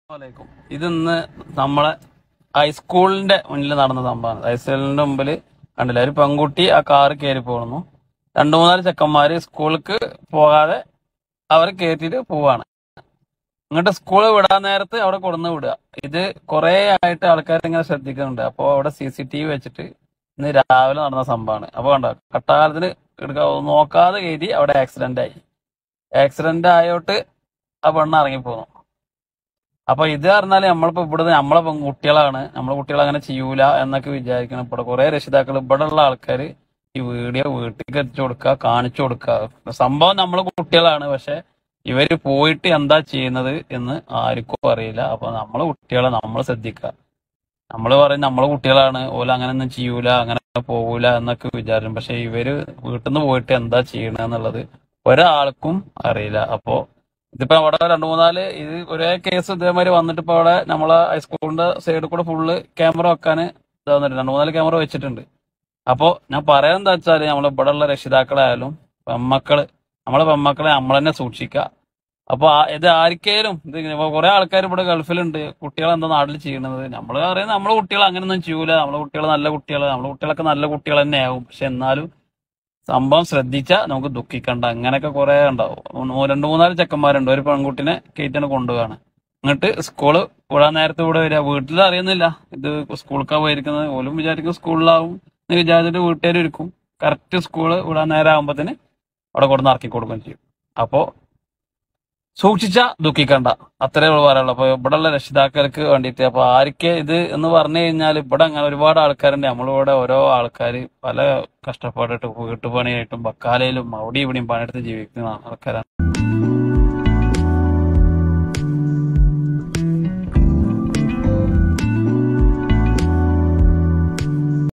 അസ്സലാമലൈക്കും. ഇത് ഇന്ന് നമ്മളെ ഹൈസ്കൂളിന്റെ മുന്നിൽ നടന്ന സംഭവമാണ് ഹൈസ്കൂളിന്റെ മുമ്പിൽ കണ്ടില്ല ഒരു പെൺകുട്ടി ആ കാറ് കയറി പോകുന്നു രണ്ടു മൂന്നാല് ചെക്കന്മാര് സ്കൂൾക്ക് പോകാതെ അവരെ കയറ്റിട്ട് പോവാണ് ഇങ്ങോട്ട് സ്കൂള് വിടാൻ നേരത്ത് അവിടെ കൊടുന്ന് വിടുക ഇത് കുറെ ആയിട്ട് ആൾക്കാർ ഇങ്ങനെ ശ്രദ്ധിക്കുന്നുണ്ട് അപ്പൊ അവിടെ സി സി ടി വി വെച്ചിട്ട് ഇന്ന് രാവിലെ നടന്ന സംഭവമാണ് അപ്പൊ കണ്ടോ കട്ടാകാലത്തിന് എടുക്കാ നോക്കാതെ കയറ്റി അവിടെ ആക്സിഡന്റ് ആയി ആക്സിഡന്റ് ആയോട്ട് ആ പെണ്ണ് ഇറങ്ങിപ്പോന്നു അപ്പൊ ഇത് പറഞ്ഞാല് നമ്മളിപ്പോ ഇവിടെ നമ്മളെ പെൺകുട്ടികളാണ് നമ്മളെ കുട്ടികൾ അങ്ങനെ ചെയ്യൂല എന്നൊക്കെ വിചാരിക്കണം ഇവിടെ കുറെ രക്ഷിതാക്കൾ ഇവിടെ ഉള്ള ആൾക്കാർ ഈ വീഡിയോ വീട്ടിലേക്ക് എത്തിച്ചു കൊടുക്കുക കാണിച്ചു കൊടുക്കുക സംഭവം നമ്മളെ കുട്ടികളാണ് പക്ഷെ ഇവര് പോയിട്ട് എന്താ ചെയ്യുന്നത് എന്ന് ആർക്കും അറിയില്ല അപ്പൊ നമ്മളെ കുട്ടികളെ നമ്മൾ ശ്രദ്ധിക്കുക നമ്മൾ പറയും നമ്മളെ കുട്ടികളാണ് ഓല അങ്ങനെ ഒന്നും ചെയ്യൂല അങ്ങനെ പോകൂല എന്നൊക്കെ വിചാരിക്കും പക്ഷെ ഇവര് വീട്ടിൽ നിന്ന് പോയിട്ട് എന്താ ചെയ്യണെന്നുള്ളത് ഒരാൾക്കും അറിയില്ല അപ്പോ ഇതിപ്പോ അവിടെ രണ്ടു മൂന്നാല് ഇത് ഒരേ കേസ് ഇതേമാതിരി വന്നിട്ട് ഇപ്പൊ അവിടെ നമ്മളെ ഹൈസ്കൂളിന്റെ സൈഡിൽ കൂടെ ഫുള്ള് ക്യാമറ വെക്കാൻ ഇതാന്നിട്ട് രണ്ടു മൂന്നാല് ക്യാമറ വെച്ചിട്ടുണ്ട് അപ്പോ ഞാൻ പറയാൻ എന്താ വെച്ചാല് നമ്മളെ ഇവിടെ ഉള്ള രക്ഷിതാക്കളായാലും പെമ്മക്കള് നമ്മളെ പെമ്മക്കളെ നമ്മൾ തന്നെ സൂക്ഷിക്കുക അപ്പൊ ആ- ഇത് ആർക്കേലും ഇത് കുറെ ആൾക്കാർ ഇവിടെ ഗൾഫിലുണ്ട് കുട്ടികൾ എന്താ നാട്ടിൽ ചെയ്യണത് നമ്മൾ അറിയാം നമ്മളെ കുട്ടികൾ അങ്ങനെയൊന്നും ചെയ്യൂല നമ്മളെ കുട്ടികൾ നല്ല കുട്ടികൾ നമ്മളെ കുട്ടികളൊക്കെ നല്ല കുട്ടികൾ തന്നെ ആവും പക്ഷെ എന്നാലും സംഭവം ശ്രദ്ധിച്ചാൽ നമുക്ക് ദുഃഖിക്കണ്ട അങ്ങനെയൊക്കെ കുറെ ഉണ്ടാവും ഒന്ന് രണ്ട് മൂന്നാല് ചെക്കന്മാരുണ്ട് ഒരു പെൺകുട്ടിനെ കയറ്റാണ് കൊണ്ടുപോവാണ് എന്നിട്ട് സ്കൂള് വിടാൻ നേരത്തെ ഇവിടെ വരിക വീട്ടിൽ അറിയുന്നില്ല ഇത് സ്കൂളിലേക്കാ പോയിരിക്കുന്നത് ഓലും വിചാരിക്കും സ്കൂളിലാവും എന്ന് വിചാരിച്ചിട്ട് വീട്ടുകാർ ഇരിക്കും കറക്റ്റ് സ്കൂള് വിടാൻ നേരം ആകുമ്പോഴത്തേന് അവിടെ കൊടുന്ന് ഇറക്കി കൊടുക്കുകയും ചെയ്യും അപ്പോ സൂക്ഷിച്ച ദുഃഖിക്കണ്ട അത്രേ ഉള്ളൂ പറയാനുള്ളൂ അപ്പൊ ഇവിടെ ഉള്ള രക്ഷിതാക്കൾക്ക് വേണ്ടിയിട്ട് അപ്പൊ ആർക്ക് ഇത് എന്ന് പറഞ്ഞു കഴിഞ്ഞാൽ ഇവിടെ അങ്ങനെ ഒരുപാട് ആൾക്കാരുണ്ട് നമ്മളിവിടെ ഓരോ ആൾക്കാർ പല കഷ്ടപ്പാടിട്ട് വീട്ടുപണിയായിട്ടും ബക്കാലയിലും അവിടെയും ഇവിടെയും പണിയെടുത്ത് ജീവിക്കുന്ന ആൾക്കാരാണ്